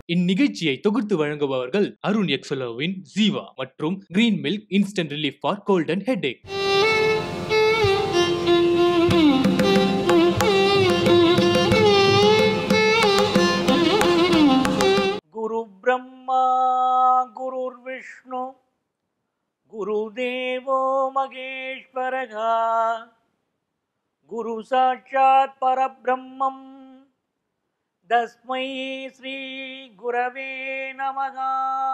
இந்நிகழ்ச்சியை தொகுத்து வழங்குபவர்கள் அருண் எக்ஸலோவின் ஜீவா மற்றும் green milk instant relief for cold and headache குரு பிரம்மா குருர்விஷ்ணு குருதேவோ மகேஸ்வரகா குரு சாட்சாத் பரபிரம்மம் தஸ்மை ஸ்ரீ குரவே நமகா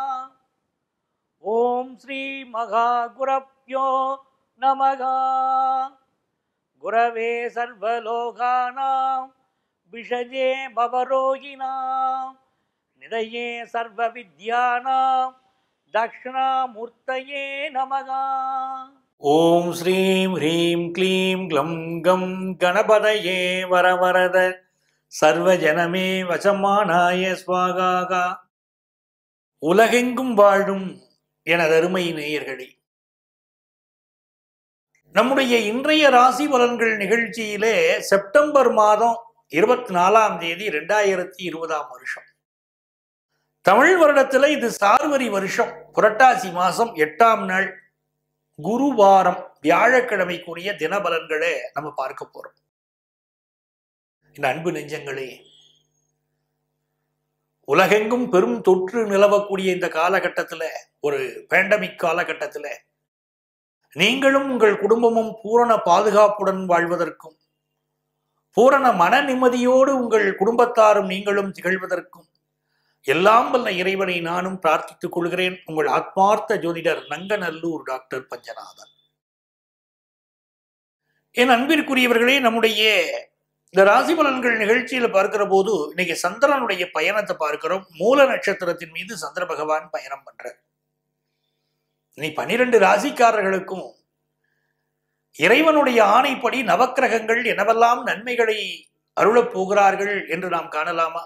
ஓம் ஸ்ரீ மகா குரப்யோ நமகா குரவே சர்வலோகானாம் விஷஜே பவரோகிணாம் நிதயே சர்வ வித்யானாம் தக்ஷணாமூர்த்தயே நமகா ஓம் ஸ்ரீம் ஹ்ரீம் க்ளீம் க்ளம் கம் கணபதயே வரவரத சர்வஜனமே வசமானாய ஸ்வாகாகா உலகெங்கும் வாழும் எனதருமை நேயர்களே நம்முடைய இன்றைய ராசி பலன்கள் நிகழ்ச்சியிலே செப்டம்பர் மாதம் இருபத்தி நாலாம் தேதி ரெண்டாயிரத்தி இருபதாம் வருஷம் தமிழ் வருடத்துல இது சார்வரி வருஷம் புரட்டாசி மாசம் எட்டாம் நாள் குருவாரம் வியாழக்கிழமைக்குரிய தினபலன்களை நம்ம பார்க்க போறோம் இந்த அன்பு நெஞ்சங்களே உலகெங்கும் பெரும் தொற்று நிலவக்கூடிய இந்த காலகட்டத்துல ஒரு பேண்டமிக் காலகட்டத்துல நீங்களும் உங்கள் குடும்பமும் பூரண பாதுகாப்புடன் வாழ்வதற்கும் பூரண மன நிம்மதியோடு உங்கள் குடும்பத்தாரும் நீங்களும் திகழ்வதற்கும் எல்லாம் வல்ல இறைவனை நானும் பிரார்த்தித்துக் கொள்கிறேன் உங்கள் ஆத்மார்த்த ஜோதிடர் நங்கநல்லூர் டாக்டர் பஞ்சநாதன் என் அன்பிற்குரியவர்களே நம்முடைய இந்த ராசி பலன்கள் நிகழ்ச்சியில பார்க்கிற போது இன்னைக்கு சந்திரனுடைய பயணத்தை பார்க்கிறோம் மூல நட்சத்திரத்தின் மீது சந்திர பகவான் பயணம் பண்றார் இனி பனிரெண்டு ராசிக்காரர்களுக்கும் இறைவனுடைய ஆணைப்படி நவக்கிரகங்கள் எனவெல்லாம் நன்மைகளை அருளப் போகிறார்கள் என்று நாம் காணலாமா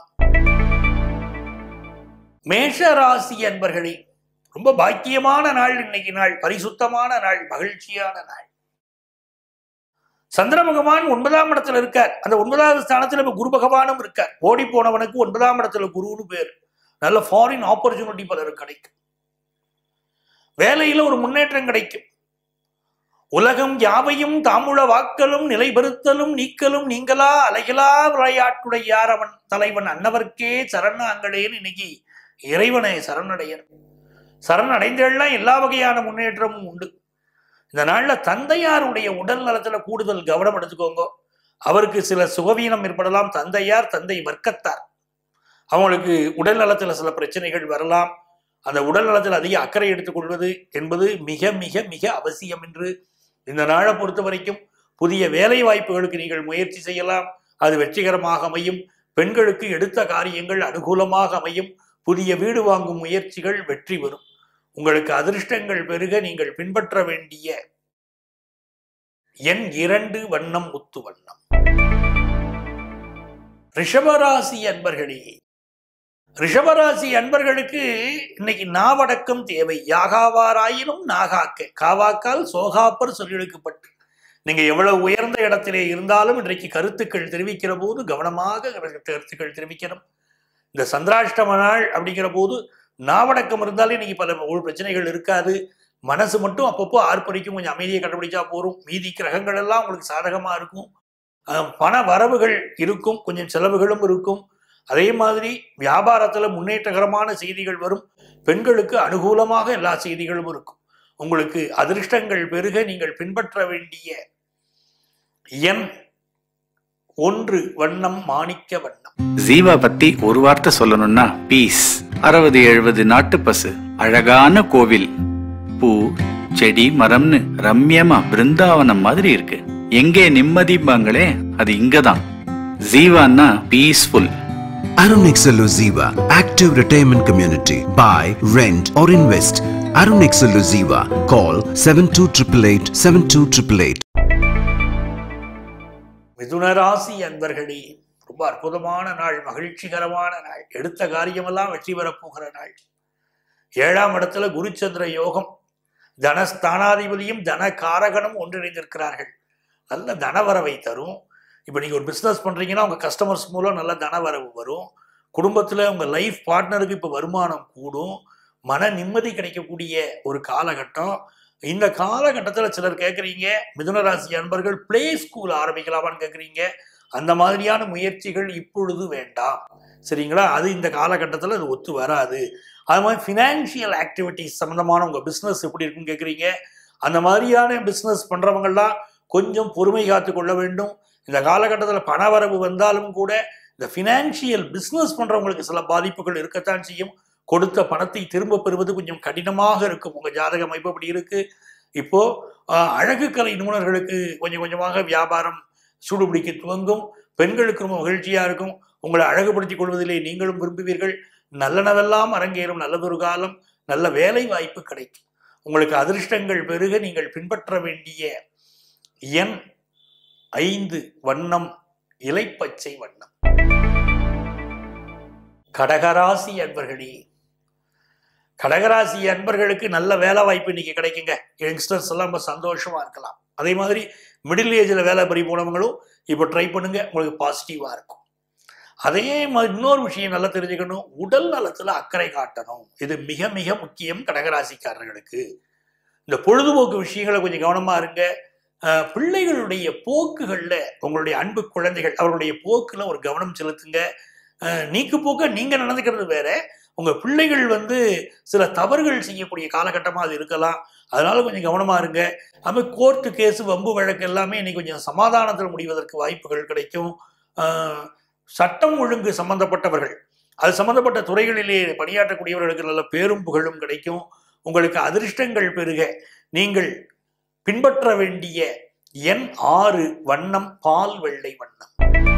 மேஷ ராசி அன்பர்களே ரொம்ப பாக்கியமான நாள் இன்னைக்கு நாள் பரிசுத்தமான நாள் மகிழ்ச்சியான நாள் சந்திர பகவான் ஒன்பதாம் இடத்துல இருக்கார் அந்த ஒன்பதாவது ஸ்தானத்துல இப்ப குரு பகவானும் இருக்கார் ஓடி போனவனுக்கு ஒன்பதாம் இடத்துல குருன்னு பேர் நல்ல ஃபாரின் ஆப்பர்ச்சுனிட்டி பலருக்கு கிடைக்கும் வேலையில ஒரு முன்னேற்றம் கிடைக்கும் உலகம் யாவையும் தாமுள வாக்கலும் நிலைபெறுத்தலும் நீக்கலும் நீங்களா அலைகளா விளையாட்டுடைய யார் அவன் தலைவன் அன்னவர்க்கே சரணாங்களேன்னு இன்னைக்கு இறைவனை சரணடையர் சரணடைந்தெல்லாம் எல்லா வகையான முன்னேற்றமும் உண்டு இந்த நாள்ல தந்தையாருடைய உடல் நலத்துல கூடுதல் கவனம் எடுத்துக்கோங்க அவருக்கு சில சுகவீனம் ஏற்படலாம் தந்தையார் தந்தை வர்க்கத்தார் அவங்களுக்கு உடல் நலத்துல சில பிரச்சனைகள் வரலாம் அந்த உடல் நலத்தில் அதிக அக்கறை எடுத்துக்கொள்வது என்பது மிக மிக மிக அவசியம் என்று இந்த நாளை பொறுத்த வரைக்கும் புதிய வேலை வாய்ப்புகளுக்கு நீங்கள் முயற்சி செய்யலாம் அது வெற்றிகரமாக அமையும் பெண்களுக்கு எடுத்த காரியங்கள் அனுகூலமாக அமையும் புதிய வீடு வாங்கும் முயற்சிகள் வெற்றி பெறும் உங்களுக்கு அதிர்ஷ்டங்கள் பெருக நீங்கள் பின்பற்ற வேண்டிய எண் இரண்டு வண்ணம் முத்து வண்ணம் ரிஷபராசி அன்பர்களே ரிஷபராசி அன்பர்களுக்கு இன்னைக்கு நாவடக்கம் தேவை யாகாவாராயினும் நாகாக்க காவாக்கால் சோகாப்பர் சொல்லியெடுக்கப்பட்டு நீங்க எவ்வளவு உயர்ந்த இடத்திலே இருந்தாலும் இன்றைக்கு கருத்துக்கள் தெரிவிக்கிற போது கவனமாக கருத்துக்கள் தெரிவிக்கணும் இந்த சந்திராஷ்டம நாள் அப்படிங்கிற போது நாவடக்கம் இருந்தாலே இன்னைக்கு பல ஒரு பிரச்சனைகள் இருக்காது மனசு மட்டும் அப்பப்போ ஆர்ப்பரிக்கும் கொஞ்சம் அமைதியை கண்டுபிடிச்சா போரும் மீதி கிரகங்கள் எல்லாம் உங்களுக்கு சாதகமா இருக்கும் அஹ் பண வரவுகள் இருக்கும் கொஞ்சம் செலவுகளும் இருக்கும் அதே மாதிரி வியாபாரத்துல முன்னேற்றகரமான செய்திகள் வரும் பெண்களுக்கு அனுகூலமாக எல்லா செய்திகளும் இருக்கும் உங்களுக்கு அதிர்ஷ்டங்கள் பெருக நீங்கள் பின்பற்ற வேண்டிய எண் ஒன்று வண்ணம் மாணிக்க வண்ணம் ஜீவா பத்தி ஒரு வார்த்தை சொல்லணும்னா பீஸ் அறுபது எழுபது நாட்டு பசு அழகான கோவில் பூ செடி மரம்னு ரம்யமா பிருந்தாவனம் மாதிரி இருக்கு எங்கே நிம்மதிம்பாங்களே அது இங்கதான் ஜீவான்னா peaceful Arun Excellu Ziva, active retirement community. Buy, rent or invest. Arun Excellu Ziva. Call 72888 72888. மிதுன ராசி அன்பர்களே ரொம்ப அற்புதமான நாள் மகிழ்ச்சிகரமான நாள் எடுத்த காரியமெல்லாம் வெற்றி பெறப் போகிற நாள் ஏழாம் இடத்துல குருச்சந்திர யோகம் தனஸ்தானாதிபதியும் தன காரகனும் ஒன்றிணைந்திருக்கிறார்கள் நல்ல தனவரவை தரும் இப்போ நீங்கள் ஒரு பிஸ்னஸ் பண்ணுறீங்கன்னா உங்கள் கஸ்டமர்ஸ் மூலம் நல்ல தனவரவு வரும் குடும்பத்துல உங்க லைஃப் பார்ட்னருக்கு இப்ப வருமானம் கூடும் மன நிம்மதி கிடைக்கக்கூடிய ஒரு காலகட்டம் இந்த காலகட்டத்தில் சிலர் கேட்குறீங்க மிதுனராசி அன்பர்கள் பிளே ஸ்கூல் ஆரம்பிக்கலாமான்னு கேட்குறீங்க அந்த மாதிரியான முயற்சிகள் இப்பொழுது வேண்டாம் சரிங்களா அது இந்த காலகட்டத்தில் அது ஒத்து வராது அது மாதிரி ஃபினான்ஷியல் ஆக்டிவிட்டிஸ் சம்மந்தமான உங்கள் பிஸ்னஸ் எப்படி இருக்குன்னு கேட்குறீங்க அந்த மாதிரியான பிஸ்னஸ் பண்ணுறவங்கெல்லாம் கொஞ்சம் பொறுமை காத்து கொள்ள வேண்டும் இந்த காலகட்டத்தில் பணவரவு வந்தாலும் கூட இந்த ஃபினான்ஷியல் பிஸ்னஸ் பண்ணுறவங்களுக்கு சில பாதிப்புகள் இருக்கத்தான் செய்யும் கொடுத்த பணத்தை திரும்ப பெறுவது கொஞ்சம் கடினமாக இருக்கும் உங்க ஜாதக அமைப்பு அப்படி இருக்கு இப்போ ஆஹ், அழகு கலை நிபுணர்களுக்கு கொஞ்சம் கொஞ்சமாக வியாபாரம் சூடுபிடிக்க துவங்கும் பெண்களுக்கு ரொம்ப மகிழ்ச்சியா இருக்கும் உங்களை அழகுபடுத்திக் கொள்வதிலே நீங்களும் விரும்புவீர்கள் நல்லனவெல்லாம் அரங்கேறும் நல்லதொரு காலம் நல்ல வேலை வாய்ப்பு கிடைக்கும் உங்களுக்கு அதிர்ஷ்டங்கள் பெருக நீங்கள் பின்பற்ற வேண்டிய எண் ஐந்து வண்ணம் இலைப்பச்சை வண்ணம் கடகராசி அன்பர்களே கடகராசி அன்பர்களுக்கு நல்ல வேலை வாய்ப்பு இன்னைக்கு கிடைக்குங்க யங்ஸ்டர்ஸ் எல்லாம் ரொம்ப சந்தோஷமா இருக்கலாம் அதே மாதிரி மிடில் ஏஜில் வேலை பறி போனவங்களும் இப்போ ட்ரை பண்ணுங்க உங்களுக்கு பாசிட்டிவா இருக்கும் அதே மாதிரி இன்னொரு விஷயம் நல்லா தெரிஞ்சுக்கணும் உடல் நலத்துல அக்கறை காட்டணும் இது மிக மிக முக்கியம் கடகராசிக்காரர்களுக்கு இந்த பொழுதுபோக்கு விஷயங்களை கொஞ்சம் கவனமா இருங்க அஹ், பிள்ளைகளுடைய போக்குகள்ல உங்களுடைய அன்பு குழந்தைகள் அவர்களுடைய போக்குல ஒரு கவனம் செலுத்துங்க அஹ், நீக்கு போக்க நீங்க நடந்துக்கிறது வேற உங்க பிள்ளைகள் வந்து சில தவறுகள் செய்யக்கூடிய காலகட்டமா அது இருக்கலாம் அதனால கொஞ்சம் கவனமா இருங்க அது கோர்ட்டு கேஸ் வம்பு வழக்கு எல்லாமே இன்னைக்கு கொஞ்சம் சமாதானத்தில் முடிவதற்கு வாய்ப்புகள் கிடைக்கும் ஆஹ் சட்டம் ஒழுங்கு சம்பந்தப்பட்டவர்கள் அது சம்பந்தப்பட்ட துறைகளிலே பணியாற்றக்கூடியவர்களுக்கு நல்ல பேரும் புகழும் கிடைக்கும் உங்களுக்கு அதிர்ஷ்டங்கள் பெருக நீங்கள் பின்பற்ற வேண்டிய எண் ஆறு வண்ணம் பால் வெள்ளை வண்ணம்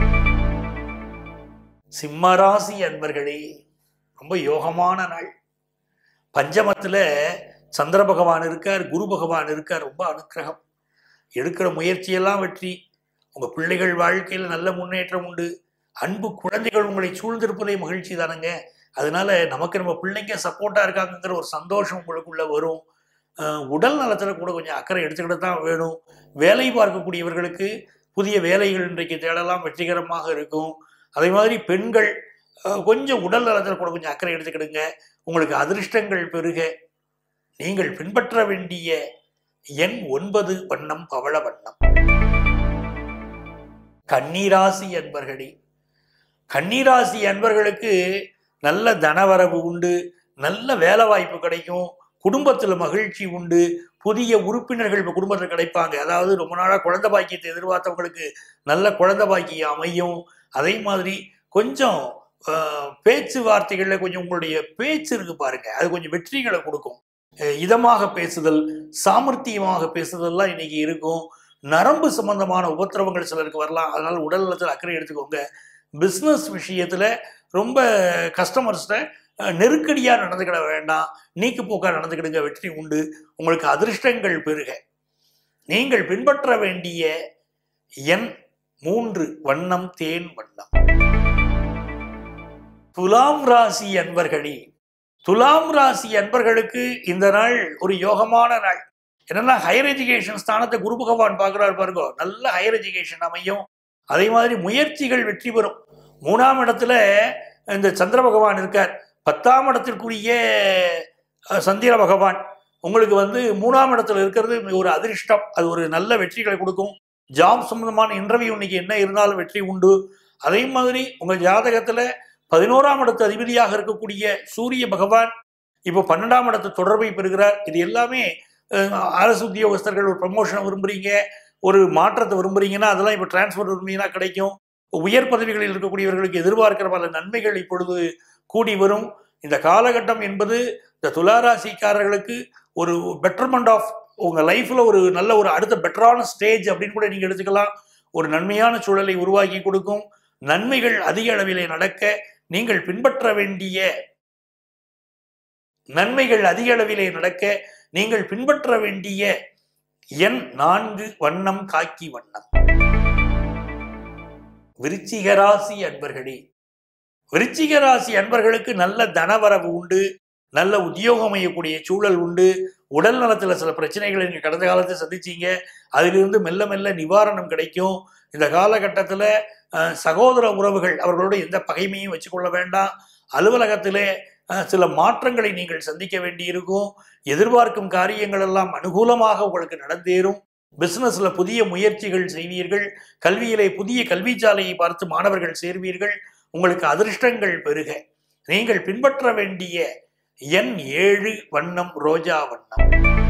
சிம்மராசி அன்பர்களே ரொம்ப யோகமான நாள் பஞ்சமத்துல சந்திர பகவான் இருக்கார் குரு பகவான் இருக்கார் ரொம்ப அனுக்கிரகம் எடுக்கிற முயற்சியெல்லாம் வெற்றி உங்க பிள்ளைகள் வாழ்க்கையில் நல்ல முன்னேற்றம் உண்டு அன்பு குழந்தைகள் உங்களை சூழ்ந்திருப்பதே மகிழ்ச்சி தானங்க அதனால நமக்கு நம்ம பிள்ளைங்க சப்போர்ட்டா இருக்காங்கங்கிற ஒரு சந்தோஷம் உங்களுக்குள்ள வரும் அஹ் உடல் நலத்துல கூட கொஞ்சம் அக்கறை எடுத்துக்கிட்டு தான் வேணும் வேலை பார்க்கக்கூடியவர்களுக்கு புதிய வேலைகள் இன்றைக்கு தேடலாம் வெற்றிகரமாக இருக்கும் அதே மாதிரி பெண்கள் அஹ், கொஞ்சம் உடல் நலத்தில் கூட கொஞ்சம் அக்கறை எடுத்துக்கிடுங்க உங்களுக்கு அதிர்ஷ்டங்கள் பெருக நீங்கள் பின்பற்ற வேண்டிய எண் ஒன்பது வண்ணம் பவள வண்ணம் கன்னிராசி அன்பர்களே கன்னிராசி அன்பர்களுக்கு நல்ல தனவரவு உண்டு நல்ல வேலை வாய்ப்பு கிடைக்கும் குடும்பத்துல மகிழ்ச்சி உண்டு புதிய உறுப்பினர்கள் இப்போ குடும்பத்தில் கிடைப்பாங்க அதாவது ரொம்ப நாளாக குழந்தை பாக்கியத்தை எதிர்பார்த்தவங்களுக்கு நல்ல குழந்தை பாக்கியம் அமையும் அதே மாதிரி கொஞ்சம் ஆஹ், பேச்சுவார்த்தைகளில் கொஞ்சம் உங்களுடைய பேச்சு இருக்கு பாருங்க அது கொஞ்சம் வெற்றிகளை கொடுக்கும் அஹ், இதமாக பேசுதல் சாமர்த்தியமாக பேசுதல்லாம் இன்னைக்கு இருக்கும் நரம்பு சம்பந்தமான உபத்திரவங்கள் சிலருக்கு வரலாம் அதனால உடல் நலத்தில் அக்கறை எடுத்துக்கோங்க பிஸ்னஸ் விஷயத்துல ரொம்ப கஸ்டமர்ஸ்ட நெருக்கடியா நடந்துக்கிட வேண்டாம் நீக்கு போக்கா நடந்துக்கிடுங்க வெற்றி உண்டு உங்களுக்கு அதிர்ஷ்டங்கள் பெருக நீங்கள் பின்பற்ற வேண்டிய எண் மூன்று வண்ணம் தேன் வண்ணம் துலாம் ராசி அன்பர்களே துலாம் ராசி அன்பர்களுக்கு இந்த நாள் ஒரு யோகமான நாள் என்னன்னா ஹையர் எஜுகேஷன் ஸ்தானத்தை குரு பகவான் பார்க்கிறார் பாருங்க நல்ல ஹையர் எஜுகேஷன் அமையும் அதே மாதிரி முயற்சிகள் வெற்றி பெறும் மூணாம் இடத்துல இந்த சந்திர பகவான் இருக்கார் பத்தாம் இடத்திற்குரிய அஹ், சந்திர பகவான் உங்களுக்கு வந்து மூணாம் இடத்துல இருக்கிறது ஒரு அதிர்ஷ்டம் அது ஒரு நல்ல வெற்றிகளை கொடுக்கும் ஜாப் சம்பந்தமான இன்டர்வியூ இன்னைக்கு என்ன இருந்தாலும் வெற்றி உண்டு அதே மாதிரி உங்க ஜாதகத்துல பதினோராம் இடத்து அதிபதியாக இருக்கக்கூடிய சூரிய பகவான் இப்போ பன்னெண்டாம் இடத்து தொடர்பை பெறுகிறார் இது எல்லாமே அஹ், அரசு உத்தியோகஸ்தர்கள் ஒரு ப்ரமோஷனை விரும்புறீங்க ஒரு மாற்றத்தை விரும்புறீங்கன்னா அதெல்லாம் இப்போ டிரான்ஸ்ஃபர் விரும்புறீங்கன்னா கிடைக்கும் உயர் பதவிகளில் இருக்கக்கூடியவர்களுக்கு எதிர்பார்க்கிற பல நன்மைகள் இப்பொழுது கூடி வரும் இந்த காலகட்டம் என்பது இந்த துளாராசிக்காரர்களுக்கு ஒரு பெட்டர்மெண்ட் ஆஃப் உங்க லைஃப்ல ஒரு நல்ல ஒரு அடுத்த பெட்டரான ஸ்டேஜ் அப்படின்னு கூட நீங்க எடுத்துக்கலாம் ஒரு நன்மையான சூழலை உருவாக்கி கொடுக்கும் நன்மைகள் அதிக அளவிலே நடக்க நீங்கள் பின்பற்ற வேண்டிய நன்மைகள் அதிக அளவிலே நடக்க நீங்கள் பின்பற்ற வேண்டிய எண் நான்கு வண்ணம் காக்கி வண்ணம் விருச்சிக ராசி அன்பர்களே விருச்சிக ராசி அன்பர்களுக்கு நல்ல தனவரவு உண்டு நல்ல உத்தியோகம் அமையக்கூடிய சூழல் உண்டு உடல் நலத்துல சில பிரச்சனைகளை நீங்க கடந்த காலத்தை சந்திச்சீங்க அதிலிருந்து மெல்ல மெல்ல நிவாரணம் கிடைக்கும் இந்த காலகட்டத்துல அஹ், சகோதர உறவுகள் அவர்களோடு எந்த பகைமையும் வச்சுக்கொள்ள வேண்டாம் அலுவலகத்திலே அஹ், சில மாற்றங்களை நீங்கள் சந்திக்க வேண்டியிருக்கும் எதிர்பார்க்கும் காரியங்கள் எல்லாம் அனுகூலமாக உங்களுக்கு நடந்தேறும் பிசினஸ்ல புதிய முயற்சிகள் செய்வீர்கள் கல்வியிலே புதிய கல்விச்சாலையை பார்த்து மாணவர்கள் சேர்வீர்கள் உங்களுக்கு அதிர்ஷ்டங்கள் பெருக நீங்கள் பின்பற்ற வேண்டிய எண் ஏழு வண்ணம் ரோஜா வண்ணம்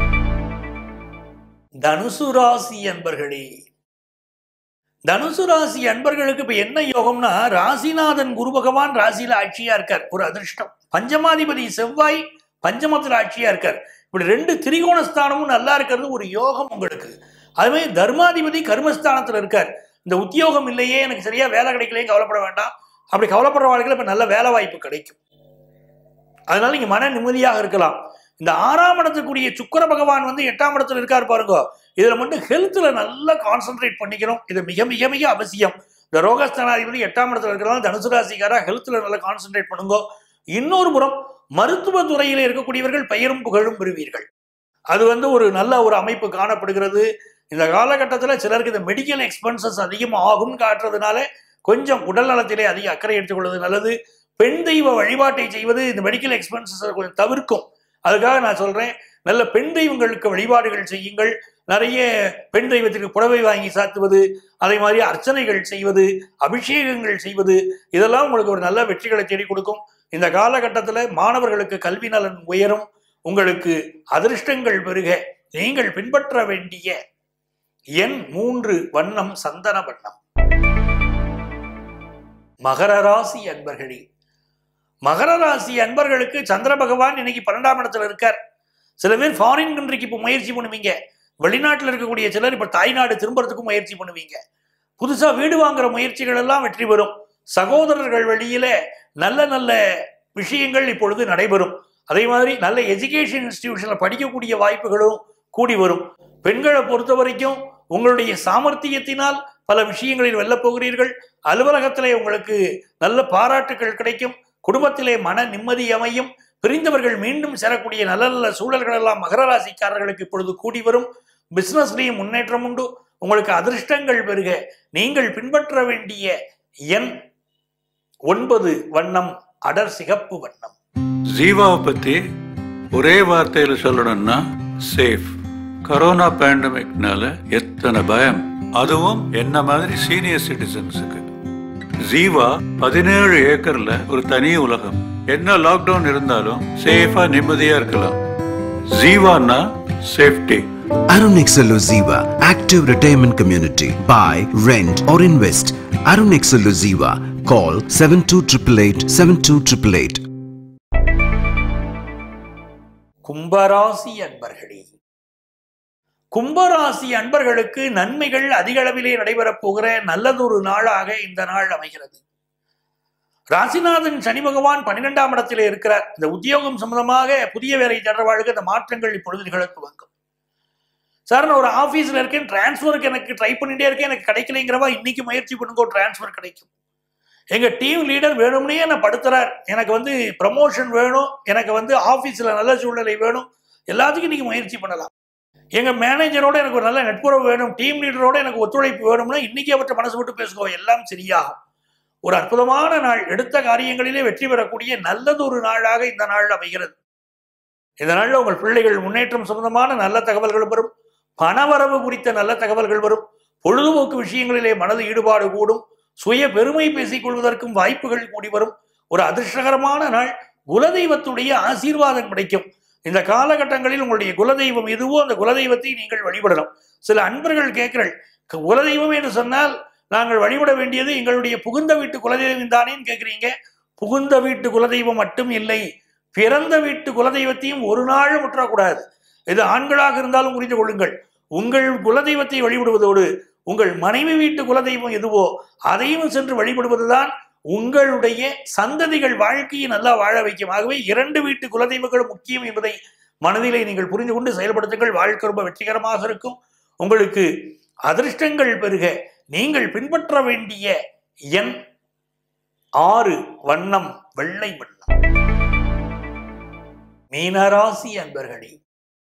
தனுசு ராசி அன்பர்களே தனுசு ராசி அன்பர்களுக்கு இப்ப என்ன யோகம்னா ராசிநாதன் குரு பகவான் ராசியில ஆட்சியா இருக்கார் ஒரு அதிர்ஷ்டம் பஞ்சமாதிபதி செவ்வாய் பஞ்சமத்துல ஆட்சியா இருக்கார் இப்படி ரெண்டு திரிகோணஸ்தானமும் நல்லா இருக்கிறது ஒரு யோகம் உங்களுக்கு அதுவே தர்மாதிபதி கர்மஸ்தானத்துல இருக்கார் இந்த உத்தியோகம் இல்லையே எனக்கு சரியா வேலை கிடைக்கலையே கவலைப்பட வேண்டாம் அப்படி கவலைப்படுற வாழ்க்கையில இப்ப நல்ல வேலை வாய்ப்பு கிடைக்கும் அதனால நீங்க மன நிம்மதியாக இருக்கலாம் இந்த ஆறாம் இடத்துக்குரிய சுக்கிர பகவான் வந்து எட்டாம் இடத்துல இருக்கார் பாருங்க இதுல மட்டும் ஹெல்த்ல நல்லா கான்சென்ட்ரேட் பண்ணிக்கணும் இது மிக மிக மிக அவசியம் இந்த ரோகஸ்தானாதிபதி எட்டாம் இடத்துல இருக்கிறதால தனுசு ராசிக்காரா ஹெல்த்ல நல்லா கான்சென்ட்ரேட் பண்ணுங்க இன்னொரு புறம் மருத்துவ துறையில இருக்கக்கூடியவர்கள் பெயரும் புகழும் பெறுவீர்கள் அது வந்து ஒரு நல்ல ஒரு அமைப்பு காணப்படுகிறது இந்த காலகட்டத்தில் சிலருக்கு இந்த மெடிக்கல் எக்ஸ்பென்சஸ் அதிகமாக ஆகும் காட்டுறதுனால கொஞ்சம் உடல் நலத்திலே அதிக அக்கறை எடுத்துக்கொள்வது நல்லது பெண் தெய்வ வழிபாட்டை செய்வது இந்த மெடிக்கல் எக்ஸ்பென்சஸ் கொஞ்சம் தவிர்க்கும் அதுக்காக நான் சொல்றேன் நல்ல பெண் தெய்வங்களுக்கு வழிபாடுகள் செய்யுங்கள் நிறைய பெண் தெய்வத்திற்கு புடவை வாங்கி சாத்துவது அதே மாதிரி அர்ச்சனைகள் செய்வது அபிஷேகங்கள் செய்வது இதெல்லாம் உங்களுக்கு ஒரு நல்ல வெற்றிகளை தேடி கொடுக்கும் இந்த காலகட்டத்தில் மாணவர்களுக்கு கல்வி நலன் உயரும் உங்களுக்கு அதிர்ஷ்டங்கள் பெருக நீங்கள் பின்பற்ற வேண்டிய எண் மூன்று வண்ணம் சந்தன வண்ணம் மகர ராசி அன்பர்களே மகர ராசி அன்பர்களுக்கு சந்திர பகவான் இன்னைக்கு பன்னெண்டாம் இடத்துல இருக்கார் சில பேர் ஃபாரின் கண்ட்ரிக்கு இப்போ முயற்சி பண்ணுவீங்க வெளிநாட்டில் இருக்கக்கூடிய சிலர் இப்போ தாய்நாடு திரும்புறதுக்கும் முயற்சி பண்ணுவீங்க புதுசா வீடு வாங்குற முயற்சிகள் எல்லாம் வெற்றி பெறும் சகோதரர்கள் வழியில நல்ல நல்ல விஷயங்கள் இப்பொழுது நடைபெறும் அதே மாதிரி நல்ல எஜுகேஷன் இன்ஸ்டிடியூஷன்ல படிக்கக்கூடிய வாய்ப்புகளும் கூடி வரும் பெண்களை பொறுத்த வரைக்கும் உங்களுடைய சாமர்த்தியத்தினால் பல விஷயங்களில் வெல்லப் போகிறீர்கள் அலுவலகத்திலே உங்களுக்கு நல்ல பாராட்டுகள் கிடைக்கும் குடும்பத்திலே மன நிம்மதி அமையும் பிரிந்தவர்கள் மீண்டும் சேரக்கூடிய நல்ல நல்ல சூழல்கள் எல்லாம் மகர ராசிக்காரர்களுக்கு இப்பொழுது கூடி வரும் பிசினஸ்லேயும் முன்னேற்றம் உண்டு உங்களுக்கு அதிர்ஷ்டங்கள் பெருக நீங்கள் பின்பற்ற வேண்டிய எண் ஒன்பது வண்ணம் அடர் சிகப்பு வண்ணம் ஜீவாவை பத்தி ஒரே வார்த்தையில சொல்லணும்னா சேஃப் கரோனா பேண்டமிக்னால எத்தனை பயம் அதுவும் என்ன மாதிரி சீனியர் சிட்டிசன்ஸுக்கு ஜீவா பதினேழு ஏக்கர்ல ஒரு தனி உலகம் என்ன லாக்டவுன் இருந்தாலும் சேஃபா நிம்மதியா இருக்கலாம் ஜீவான்னா safety Arun Exeluziva Active Retirement Community. Buy, rent or invest. Arun Exeluziva. Call 7288 72888. கும்பராசி அன்பர்களே கும்பராசி அன்பர்களுக்கு நன்மைகள் அதிக அளவிலே நடைபெறப் போகிற நல்லதொரு நாளாக இந்த நாள் அமைகிறது ராசிநாதன் சனி பகவான் பன்னிரெண்டாம் இடத்திலே இருக்கிறார் இந்த உத்தியோகம் சம்பந்தமாக புதிய வேலை தேடுறவாளுக்கு இந்த மாற்றங்கள் இப்பொழுது நிகழத் துவங்கும் சார் நான் ஒரு ஆபீஸ்ல இருக்கேன் டிரான்ஸ்ஃபருக்கு எனக்கு ட்ரை பண்ணிட்டே இருக்கேன் எனக்கு கிடைக்கலைங்கிறவா இன்னைக்கு முயற்சி பண்ணுங்க டிரான்ஸ்ஃபர் கிடைக்கும் எங்க டீம் லீடர் வேணும்னே என்ன படுத்துறார் எனக்கு வந்து ப்ரமோஷன் வேணும் எனக்கு வந்து ஆபீஸ்ல நல்ல சூழ்நிலை வேணும் எல்லாத்துக்கும் நீங்க முயற்சி பண்ணலாம் எங்க மேனேஜரோட எனக்கு ஒரு நல்ல நட்புறவு வேணும் டீம் லீடரோட எனக்கு ஒத்துழைப்பு வேணும்னா இன்னைக்கு அவற்றை மனசு விட்டு பேசுவோம் எல்லாம் சரியாகும் ஒரு அற்புதமான நாள் எடுத்த காரியங்களிலே வெற்றி பெறக்கூடிய நல்லதொரு நாளாக இந்த நாள் அமைகிறது இந்த நாளில் உங்கள் பிள்ளைகள் முன்னேற்றம் சம்பந்தமான நல்ல தகவல்கள் வரும் பணவரவு குறித்த நல்ல தகவல்கள் வரும் பொழுதுபோக்கு விஷயங்களிலே மனது ஈடுபாடு கூடும் சுய பெருமை பேசிக் கொள்வதற்கும் வாய்ப்புகள் கூடி வரும் ஒரு அதிர்ஷ்டகரமான நாள் குலதெய்வத்துடைய ஆசீர்வாதம் கிடைக்கும் இந்த காலகட்டங்களில் உங்களுடைய குலதெய்வம் எதுவோ அந்த குலதெய்வத்தை நீங்கள் வழிபடலாம் சில அன்பர்கள் கேட்கிறாள் குலதெய்வம் என்று சொன்னால் நாங்கள் வழிபட வேண்டியது எங்களுடைய புகுந்த வீட்டு குலதெய்வம் தானேன்னு கேட்குறீங்க புகுந்த வீட்டு குலதெய்வம் மட்டும் இல்லை பிறந்த வீட்டு குலதெய்வத்தையும் ஒரு நாள் முற்றக்கூடாது இது ஆண்களாக இருந்தாலும் புரிந்து கொள்ளுங்கள் உங்கள் குலதெய்வத்தை வழிபடுவதோடு உங்கள் மனைவி வீட்டு குலதெய்வம் எதுவோ அதையும் சென்று வழிபடுவதுதான் உங்களுடைய சந்ததிகள் வாழ்க்கையை நல்லா வாழ வைக்கும் ஆகவே இரண்டு வீட்டு குலதெய்வங்களும் முக்கியம் என்பதை மனதிலே நீங்கள் புரிந்து கொண்டு செயல்படுத்துங்கள் வாழ்க்கை ரொம்ப வெற்றிகரமாக இருக்கும் உங்களுக்கு அதிர்ஷ்டங்கள் பெருக நீங்கள் பின்பற்ற வேண்டிய எண் ஆறு வண்ணம் வெள்ளை வண்ணம் மீனராசி அன்பர்களே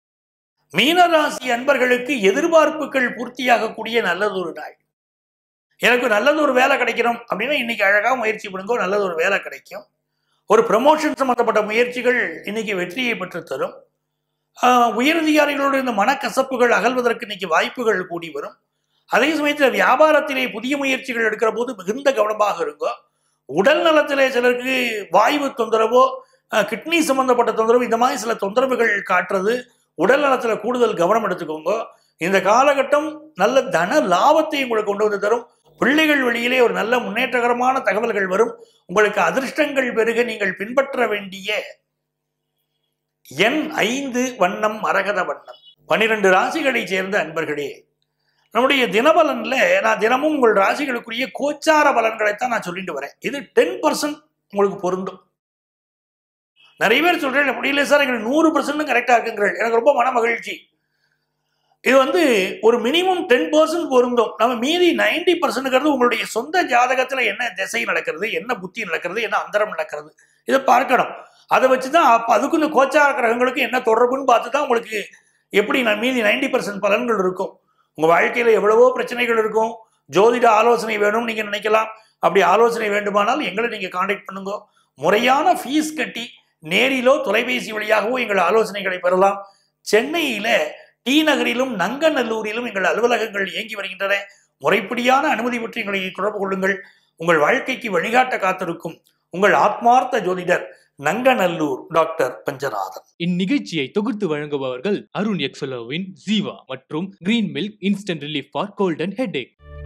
மீனராசி அன்பர்களுக்கு எதிர்பார்ப்புகள் பூர்த்தியாகக்கூடிய நல்லதொரு நாள் எனக்கு நல்லது ஒரு வேலை கிடைக்கணும் அப்படின்னா இன்னைக்கு அழகா முயற்சி பண்ணுங்க நல்லது ஒரு வேலை கிடைக்கும் ஒரு ப்ரமோஷன் சம்பந்தப்பட்ட முயற்சிகள் இன்னைக்கு வெற்றியை பெற்று தரும் ஆஹ் உயரதிகாரிகளோட இந்த மனக்கசப்புகள் அகல்வதற்கு இன்னைக்கு வாய்ப்புகள் கூடி வரும் அதே சமயத்தில் வியாபாரத்திலே புதிய முயற்சிகள் எடுக்கிற போது மிகுந்த கவனமாக இருங்கோ உடல் நலத்திலே சிலருக்கு வாய்வு தொந்தரவோ அஹ், கிட்னி சம்பந்தப்பட்ட தொந்தரவு இந்த மாதிரி சில தொந்தரவுகள் காட்டுறது உடல் நலத்துல கூடுதல் கவனம் எடுத்துக்கோங்க இந்த காலகட்டம் நல்ல தன லாபத்தை உங்களுக்கு கொண்டு வந்து தரும் பிள்ளைகள் வழியிலே ஒரு நல்ல முன்னேற்றகரமான தகவல்கள் வரும் உங்களுக்கு அதிர்ஷ்டங்கள் பெருக நீங்கள் பின்பற்ற வேண்டிய எண் ஐந்து வண்ணம் மரகத வண்ணம் பன்னிரண்டு ராசிகளை சேர்ந்த அன்பர்களே நம்முடைய தினபலன்ல நான் தினமும் உங்கள் ராசிகளுக்குரிய கோச்சார பலன்களைத்தான் நான் சொல்லிட்டு வரேன் இது டென் பர்சன்ட் உங்களுக்கு பொருந்தும் நிறைய பேர் சொல்றேன் முடியல சார் எங்களுக்கு நூறு பர்சன்ட் கரெக்டா இருக்குங்கிறேன் எனக்கு ரொம்ப மன மகிழ்ச்சி இது வந்து ஒரு மினிமம் டென் பர்சன்ட் பொருந்தும் நம்ம மீதி நைன்டி பர்சன்ட்ங்கிறது உங்களுடைய சொந்த ஜாதகத்துல என்ன திசை நடக்கிறது என்ன புத்தி நடக்கிறது என்ன அந்தரம் நடக்கிறது இதை பார்க்கணும் அதை வச்சு தான் அப்போ அதுக்கும் இந்த கோச்சார கிரகங்களுக்கு என்ன தொடர்புன்னு பார்த்து தான் உங்களுக்கு எப்படி நான் மீதி நைன்டி பர்சன்ட் பலன்கள் இருக்கும் உங்க வாழ்க்கையில எவ்வளவோ பிரச்சனைகள் இருக்கும் ஜோதிட ஆலோசனை வேணும்னு நீங்க நினைக்கலாம் அப்படி ஆலோசனை வேண்டுமானால் எங்களை நீங்க காண்டாக்ட் பண்ணுங்க முறையான ஃபீஸ் கட்டி நேரிலோ தொலைபேசி வழியாகவோ எங்கள் ஆலோசனைகளை பெறலாம் சென்னையில டி நகரிலும் நங்கநல்லூரிலும் எங்கள் அலுவலகங்கள் இயங்கி வருகின்றன முறைப்படியான அனுமதி பற்றி எங்களை தொடர்பு கொள்ளுங்கள் உங்கள் வாழ்க்கைக்கு வழிகாட்ட காத்திருக்கும் உங்கள் ஆத்மார்த்த ஜோதிடர் நங்கநல்லூர் டாக்டர் பஞ்சநாதன் இந்நிகழ்ச்சியை தொகுத்து வழங்குபவர்கள் அருண் எக்ஸலோவின் ஜீவா மற்றும் green milk instant relief for cold and headache